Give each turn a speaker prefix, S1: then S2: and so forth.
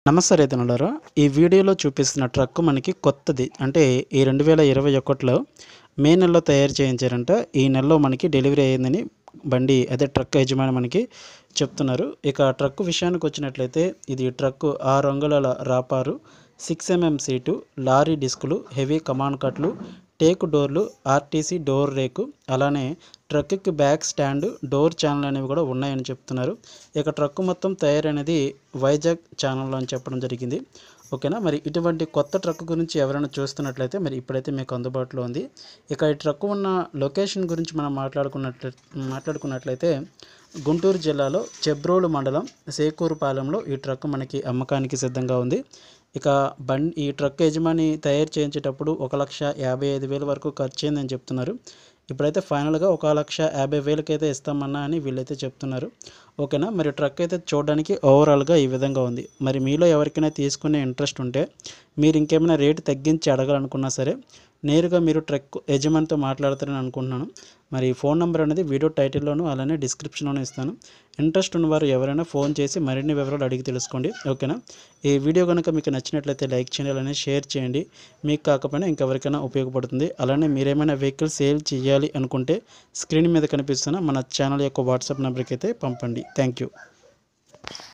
S1: నమస్తే రైతనులారా ఈ వీడియోలో చూపిస్తున్న ట్రక్ మనకి కొత్తది అంటే ఈ రెండు వేల ఇరవై ఒకటిలో మే నెలలో తయారు చేయించారంట ఈ నెలలో మనకి డెలివరీ అయ్యిందని బండి అదే ట్రక్ యజమాని మనకి చెప్తున్నారు ఇక ట్రక్ విషయానికి వచ్చినట్లయితే ఇది ట్రక్ ఆరు అంగుళాల రాపారు సిక్స్ ఎంఎం సీటు లారీ డిస్కులు హెవీ కమాన్ కట్లు టేకు డోర్లు ఆర్టీసీ డోర్ రేకు అలానే ట్రక్కి బ్యాక్ స్టాండ్ డోర్ ఛానల్ అనేవి కూడా ఉన్నాయని చెప్తున్నారు ఇక ట్రక్ మొత్తం తయారనేది వైజాగ్ ఛానల్లో అని చెప్పడం జరిగింది ఓకేనా మరి ఇటువంటి కొత్త ట్రక్ గురించి ఎవరైనా చూస్తున్నట్లయితే మరి ఇప్పుడైతే మీకు అందుబాటులో ఉంది ఇక ఈ ట్రక్ ఉన్న లొకేషన్ గురించి మనం మాట్లాడుకున్నట్ల మాట్లాడుకున్నట్లయితే గుంటూరు జిల్లాలో చెబ్రోలు మండలం సేకూరుపాలెంలో ఈ ట్రక్ మనకి అమ్మకానికి సిద్ధంగా ఉంది ఇక బండి ఈ ట్రక్ యజమాని తయారు చేయించేటప్పుడు ఒక లక్ష యాభై ఐదు వేల వరకు ఖర్చు అయిందని చెప్తున్నారు ఇప్పుడైతే ఫైనల్గా ఒక లక్ష యాభై వేలకైతే ఇస్తామన్నా అని వీళ్ళైతే చెప్తున్నారు ఓకేనా మరి ట్రక్ అయితే చూడడానికి ఓవరాల్గా ఈ విధంగా ఉంది మరి మీలో ఎవరికైనా తీసుకునే ఇంట్రెస్ట్ ఉంటే మీరు ఇంకేమైనా రేటు తగ్గించి అడగాలనుకున్నా సరే నేరుగా మీరు ట్రక్ యజమానితో మాట్లాడతారని అనుకుంటున్నాను మరి ఫోన్ నెంబర్ అనేది వీడియో టైటిల్లోను అలానే డిస్క్రిప్షన్లోనూ ఇస్తాను ఇంట్రెస్ట్ ఉన్నవారు ఎవరైనా ఫోన్ చేసి మరిన్ని వివరాలు అడిగి తెలుసుకోండి ఓకేనా ఈ వీడియో కనుక మీకు నచ్చినట్లయితే లైక్ చేయండి అలానే షేర్ చేయండి మీకు కాకపోయినా ఇంకెవరికైనా ఉపయోగపడుతుంది అలానే మీరేమైనా వెహికల్ సేల్ చేయాలి అనుకుంటే స్క్రీన్ మీద కనిపిస్తున్న మన ఛానల్ యొక్క వాట్సాప్ నెంబర్కి అయితే పంపండి థ్యాంక్ యూ